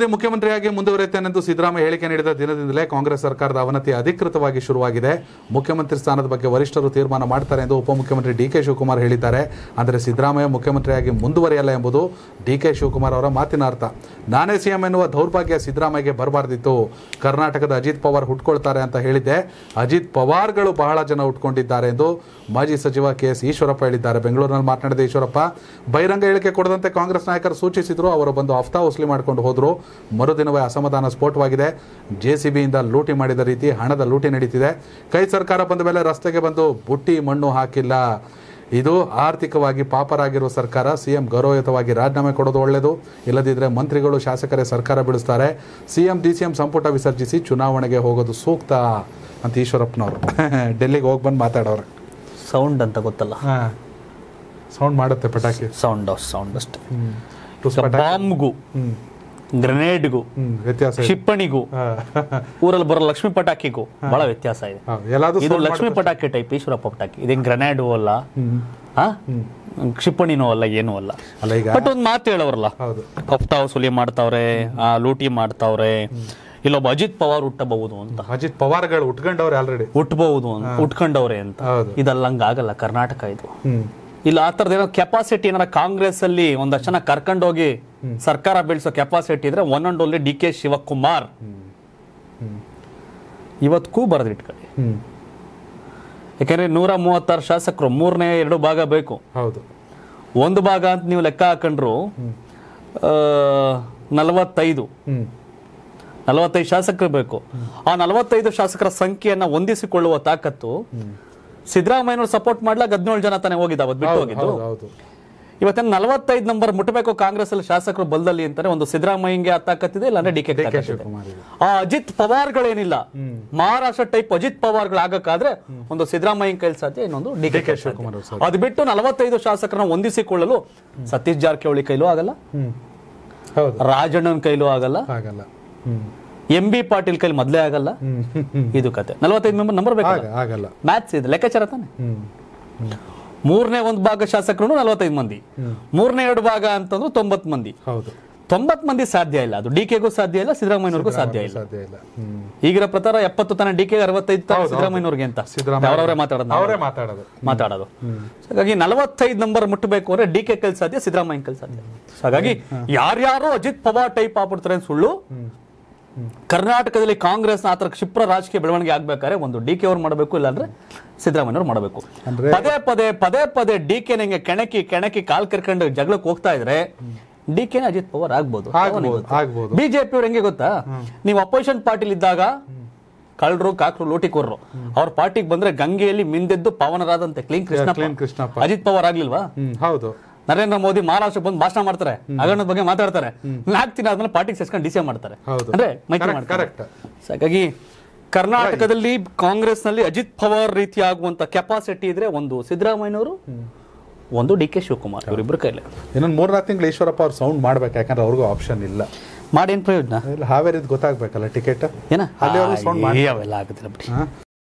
ಮುಖ್ಯಮಂತ್ರಿಯಾಗಿ ಮುಂದುವರಿಯುತ್ತೇನೆಂದು ಸಿದ್ದರಾಮಯ್ಯ ಹೇಳಿಕೆ ನೀಡಿದ ದಿನದಿಂದಲೇ ಕಾಂಗ್ರೆಸ್ ಸರ್ಕಾರದ ಅವನತಿ ಅಧಿಕೃತವಾಗಿ ಶುರುವಾಗಿದೆ ಮುಖ್ಯಮಂತ್ರಿ ಸ್ಥಾನದ ಬಗ್ಗೆ ವರಿಷ್ಠರು ತೀರ್ಮಾನ ಮಾಡ್ತಾರೆ ಎಂದು ಉಪಮುಖ್ಯಮಂತ್ರಿ ಡಿ ಕೆ ಶಿವಕುಮಾರ್ ಹೇಳಿದ್ದಾರೆ ಆದರೆ ಸಿದ್ದರಾಮಯ್ಯ ಮುಖ್ಯಮಂತ್ರಿಯಾಗಿ ಮುಂದುವರಿಯಲ್ಲ ಎಂಬುದು ಡಿ ಕೆ ಶಿವಕುಮಾರ್ ಅವರ ಮಾತಿನ ಅರ್ಥ ನಾನೇ ಸಿಎಂ ಎನ್ನುವ ದೌರ್ಭಾಗ್ಯ ಸಿದ್ದರಾಮಯ್ಯಗೆ ಬರಬಾರ್ದಿತ್ತು ಕರ್ನಾಟಕದ ಅಜಿತ್ ಪವಾರ್ ಹುಟ್ಕೊಳ್ತಾರೆ ಅಂತ ಹೇಳಿದ್ದೆ ಅಜಿತ್ ಪವಾರ್ಗಳು ಬಹಳ ಜನ ಹುಟ್ಕೊಂಡಿದ್ದಾರೆ ಎಂದು ಮಾಜಿ ಸಚಿವ ಕೆ ಎಸ್ ಈಶ್ವರಪ್ಪ ಹೇಳಿದ್ದಾರೆ ಬೆಂಗಳೂರಿನಲ್ಲಿ ಮಾತನಾಡಿದ ಈಶ್ವರಪ್ಪ ಬಹಿರಂಗ ಹೇಳಿಕೆ ಕೊಡದಂತೆ ಕಾಂಗ್ರೆಸ್ ನಾಯಕರು ಸೂಚಿಸಿದ್ರು ಅವರು ಬಂದು ಹಫ್ತಾ ವಸೂಲಿ ಮಾಡಿಕೊಂಡು ಹೋದರು ಮರುದಿನವೇ ಅಸಮಾಧಾನ ಸ್ಫೋಟವಾಗಿದೆ ಜೆಸಿಬಿಯಿಂದ ಲೂಟಿ ಮಾಡಿದ ರೀತಿ ಹಣದ ಲೂಟಿ ನಡೀತಿದೆ ಕೈ ಸರ್ಕಾರ ಬಂದ ಮೇಲೆ ರಸ್ತೆಗೆ ಬಂದು ಬುಟ್ಟಿ ಮಣ್ಣು ಹಾಕಿಲ್ಲ ಇದು ಆರ್ಥಿಕವಾಗಿ ಪಾಪರಾಗಿರುವ ಸರ್ಕಾರ ಸಿಎಂ ಗೌರವಯುತವಾಗಿ ರಾಜೀನಾಮೆ ಕೊಡೋದು ಒಳ್ಳೆಯದು ಇಲ್ಲದಿದ್ದರೆ ಮಂತ್ರಿಗಳು ಶಾಸಕರೇ ಸರ್ಕಾರ ಬಿಡಿಸ್ತಾರೆ ಸಿಎಂ ಡಿ ಸಿ ಎಂ ಸಂಪುಟ ವಿಸರ್ಜಿಸಿ ಚುನಾವಣೆಗೆ ಹೋಗೋದು ಸೂಕ್ತ ಅಂತ ಈಶ್ವರಪ್ಪನವರು ಡೆಲ್ಲಿಗೆ ಹೋಗಿ ಬಂದು ಮಾತಾಡೋರು ಸೌಂಡ್ ಅಂತ ಗೊತ್ತಲ್ಲ ಸೌಂಡ್ ಮಾಡುತ್ತೆ ಪಟಾಕಿ ಸೌಂಡ್ ಸೌಂಡ್ ಅಷ್ಟೇ ಟುಸ್ ಈಗ ಪಟಾಕಿ ಬಾಂಬ್ಗೂ ಹ್ಮ್ ಗ್ರೆನೇಡ್ಗೂ ಹ್ಮ್ ವ್ಯತ್ಯಾಸ ಇದೆ. ಕ್ಷಿಪಣಿಗೂ ಹಾ. ಊರಲ್ಲಿ ಬರೋ ಲಕ್ಷ್ಮಿ ಪಟಾಕಿಗೂ ಬಹಳ ವ್ಯತ್ಯಾಸ ಇದೆ ಹೌದು, ಎಲ್ಲಾದ್ರೂ ಇದು sound ಲಕ್ಷ್ಮಿ ಮಾಡ್ತಾರೆ. ಪಟಾಕಿ ಟೈಪ್ ಈಶ್ವರಪ್ಪ ಪಟಾಕಿ ಇದೇನ್ ಗ್ರೆನೇಡು ಅಲ್ಲ ಆ? ಕ್ಷಿಪಣಿನೂ ಅಲ್ಲ ಏನೂ ಅಲ್ಲ ಅಲ್ಲ ಈಗ ಬಟ್ ಒಂದ್ ಮಾತು ಹೇಳೋರಲ್ಲ ಹೌದು ಹಫ್ತಾ ವಸೂಲಿ ಮಾಡ್ತಾವ್ರೆ ಆ, ಲೂಟಿ ಮಾಡ್ತಾವ್ರೆ ಇಲ್ಲೊಬ್ಬ ಅಜಿತ್ ಪವಾರ್ ಹುಟ್ಟಬಹುದು ಅಂತ ಅಜಿತ್ ಪವಾರ್ಗಳು ಉಟ್ಕೊಂಡವ್ರೆ ಆಲ್ರೆಡಿ ಹುಟ್ಟಬಹುದು ಅಂತ ಉಟ್ಕೊಂಡವ್ರೆ ಅಂತ ಹೌದು. ಇದಲ್ಲ ಹಂಗಾಗಲ್ಲ ಕರ್ನಾಟಕ ಇದು ಹ್ಮ್ ಇಲ್ಲ ಆ ಥರದ ಏನೋ ಕೆಪಾಸಿಟಿ ಏನಾರ ಕಾಂಗ್ರೆಸ್ ಅಲ್ಲಿ ಒಂದಷ್ಟು ಜನ ಕರ್ಕೊಂಡೋಗಿ ಸರ್ಕಾರ ಬೆಳೆಸೋ ಕೆಪಾಸಿಟಿ ಇದ್ರೆ one and only D K Shivakumar ಇವತ್ತಿಗೂ ಬರೆದಿಟ್ಕೊಳ್ಳಿ ಹ್ಮ್ ಯಾಕೆಂದ್ರೆ ನೂರ ಮೂವತ್ತಾರು ಶಾಸಕರು ಮೂರನೇ ಎರಡು ಭಾಗ ಬೇಕು ಹೌದು ಒಂದು ಭಾಗ ಅಂತ ನೀವು ಲೆಕ್ಕ ಹಾಕೊಂಡ್ರು ಆ, ನಲವತ್ತೈದು ಹ್ಮ್ ನಲವತ್ತೈದು ಶಾಸಕರು ಬೇಕು ಆ ನಲವತ್ತೈದು ಶಾಸಕರ ಸಂಖ್ಯೆಯನ್ನ ಹೊಂದಿಸಿಕೊಳ್ಳುವ ತಾಕತ್ತು ಸಿದ್ದರಾಮಯ್ಯನವ್ರು ಸಪೋರ್ಟ್ ಮಾಡ್ಲಾಗ ಹದಿನೇಳು ಜನ ತಾನೇ ಹೋಗಿದ್ದ ಅವತ್ತು ಬಿಟ್ಟು ಹೋಗಿದ್ದು ಹೌದು ಹೌದು ಇವತ್ತಿನ ನಲವತ್ತೈದು ನಂಬರ್ ಮುಟ್ಟಬೇಕು ಕಾಂಗ್ರೆಸ್ ಅಲ್ಲಿ ಶಾಸಕರು ಬಲದಲ್ಲಿ ಅಂತಾರೆ ಒಂದು ಸಿದ್ದರಾಮಯ್ಯಂಗೆ ಆ ತಾಕತ್ತಿದೆ ಇಲ್ಲಾಂದ್ರೆ D K D K Shivakumar ಇದೆ. ಆ ಅಜಿತ್ ಪವಾರ್ಗಳೇನಿಲ್ಲ ಮಹಾರಾಷ್ಟ್ರ ಟೈಪ್ ಅಜಿತ್ ಪವಾರ್ಗಳು ಆಗಕ್ಕಾದ್ರೆ ಒಂದು ಸಿದ್ದರಾಮಯ್ಯ ಕೈಲಿ ಸಾಧ್ಯ ಇನ್ನೊಂದು ಡಿ ಕೆ ಶಿವಕುಮಾರ್ ಅವ್ರು ಅದು ಬಿಟ್ಟು ನಲವತ್ತೈದು ಶಾಸಕರನ್ನ ಹೊಂದಿಸಿಕೊಳ್ಳಲು ಸತೀಶ್ ಜಾರಕಿಹೊಳಿ ಕೈಲೂ ಆಗಲ್ಲ ಹ್ಮ್ ಹೌದು ರಾಜಣ್ಣನ ಕೈಲೂ ಆಗಲ್ಲ ಆಗಲ್ಲ ಹ್ಮ್ ಎಂ ಬಿ ಪಾಟೀಲ್ ಕೈಲಿ ಮೊದಲೇ ಆಗಲ್ಲ ಹ್ಮ್ ಹ್ಮ್ ಹ್ಮ್ ಇದು ಕತೆ ನಲವತ್ತೈದು ಮೆಂಬರ್ ನಂಬರ್ ಬೇಕು ಆಗ ಆಗಲ್ಲ ಮ್ಯಾಥ್ಸ್ ಇದೆ ಲೆಕ್ಕಾಚಾರ ತಾನೆ ಹ್ಮ್ ಮೂರನೇ ಒಂದು ಭಾಗ ಶಾಸಕರು ನಲವತ್ತೈದು ಮಂದಿ ಮೂರನೇ ಎರಡು ಭಾಗ ಅಂತಂದ್ರು ತೊಂಬತ್ ಮಂದಿ ಹೌದು ತೊಂಬತ್ ಮಂದಿ ಸಾಧ್ಯ ಇಲ್ಲ ಅದು ಡಿ ಕೆಗೂ ಸಾಧ್ಯ ಇಲ್ಲ ಸಿದ್ದರಾಮಯ್ಯವ್ರಿಗೂ ಸಾಧ್ಯ ಇಲ್ಲ ಸಾಧ್ಯ ಇಲ್ಲ ಹ್ಮ್ ಈಗಿನ ಪ್ರಕಾರ ಎಪ್ಪತ್ತು ತನ ಡಿ ಕೆ ಅರವತ್ತೈದು ತನ ಸಿದ್ದರಾಮಯ್ಯವ್ರಿಗೆ ಅಂತ ಸಿದ್ದರಾಮಯ್ಯ ಅವರವರೇ ಮಾತಾಡೋದು ನಾವು ಅವರೇ ಮಾತಾಡೋದು ಮಾತಾಡೋದು ಹಾಗಾಗಿ ನಲವತ್ತೈದು ನಂಬರ್ ಮುಟ್ಟಬೇಕು ಅಂದ್ರೆ ಡಿ ಕೆ ಕೈಲಿ ಸಾಧ್ಯ ಸಿದ್ದರಾಮಯ್ಯ ಕೈಲಿ ಸಾಧ್ಯ ಹಾಗಾಗಿ ಯಾರ್ಯಾರು ಅಜಿತ್ ಪವಾರ್ ಟೈಪ್ ಆಗ್ಬಿಡ್ತಾರೆ ಅಂತ ಸುಳ್ಳು ಕರ್ನಾಟಕದಲ್ಲಿ ಕಾಂಗ್ರೆಸ್ ಆತರ ಕ್ಷಿಪ್ರ ರಾಜಕೀಯ ಬೆಳವಣಿಗೆ ಆಗ್ಬೇಕಾದ್ರೆ ಒಂದು ಡಿ ಕೆ ಅವ್ರು ಮಾಡಬೇಕು ಇಲ್ಲಾಂದ್ರೆ ಸಿದ್ದರಾಮಯ್ಯವ್ರು ಮಾಡಬೇಕು ಅಂದ್ರೆ- ಪದೇ ಪದೇ ಪದೇ ಪದೇ ಡಿ ಕೆ ನಂಗೆ ಕೆಣಕಿ ಕೆಣಕಿ ಕಾಲ್ ಕರ್ಕೊಂಡು ಜಗಳಕ್ಕೆ ಹೋಗ್ತಾ ಇದ್ರೆ ಡಿ ಕೆನ ಅಜಿತ್ ಪವಾರ್ ಆಗ್ಬೋದು ಆಗ್ಬೋದು ಆಗ್ಬೋದು ಬಿಜೆಪಿ ಅವ್ರು ಹೆಂಗೆ ಗೊತ್ತಾ ನೀವು ಅಪೋಸಿಷನ್ ಪಾರ್ಟಿಲಿ ಇದ್ದಾಗ ಕಳ್ಳರು ಕಾಕ್ರು ಲೋಟಿಕೋರ್ರು ಅವ್ರ ಪಾರ್ಟಿಗೆ ಬಂದ್ರೆ ಗಂಗೆಯಲ್ಲಿ ಮಿಂದೆದ್ದು ಪಾವನರಾದಂತೆ ಕ್ಲೀನ್ ಕೃಷ್ಣ ಕ್ಲೀನ್ ಕೃಷ್ಣಪ್ಪ ಅಜಿತ್ ಪವಾರ್ ಆಗ್ಲಿಲ್ವಾ ಹ್ಮ್ ಹೌದು ನರೇಂದ್ರ ಮೋದಿ ಮಹಾರಾಷ್ಟ್ರ ಬಂದು ಭಾಷಣ ಮಾಡ್ತಾರೆ ಹಗರಣದ ಬಗ್ಗೆ ಮಾತಾಡ್ತಾರೆ ನಾಲ್ಕು ದಿನ ಆದ್ಮೇಲೆ ಪಾರ್ಟಿಗೆ ಸೇರ್ಕೊಂಡು ಡಿಸಿಎಂ ಮಾಡ್ತಾರೆ ಹೌದು. ಅಂದ್ರೆ ಮೈತ್ರಿ Correct, ಮಾಡ್ತಾರೆ correct. So ಹಾಗಾಗಿ ಕರ್ನಾಟಕದಲ್ಲಿ ಕಾಂಗ್ರೆಸ್ ನಲ್ಲಿ ಅಜಿತ್ ಪವಾರ್ ರೀತಿ ಆಗುವಂತ ಕೆಪಾಸಿಟಿ ಇದ್ರೆ ಒಂದು ಸಿದ್ದರಾಮಯ್ಯನವರು ಒಂದು ಡಿ ಕೆ ಶಿವಕುಮಾರ್ ಇವರಿಬ್ಬರು ಕೈಲಿ ಇನ್ನೊಂದು ಮೂರ್ನಾಲ್ಕು ತಿಂಗಳು ಈಶ್ವರಪ್ಪ ಅವ್ರು ಸೌಂಡ್ ಮಾಡ್ಬೇಕು ಯಾಕಂದ್ರೆ ಅವ್ರಿಗೂ ಆಪ್ಷನ್ ಇಲ್ಲ ಮಾಡೇನ್ ಪ್ರಯೋಜನ ಹಾವೇರಿದ್ ಗೊತ್ತಾಗ್ಬೇಕಲ್ಲ ಟಿಕೆಟ್ ಏನ ಅಲ್ಲಿ ಅವ್ರು sound ಏ, ಅವೆಲ್ಲ ಆಗುದಿಲ್ಲ ಬಿಡಿ ಹಾ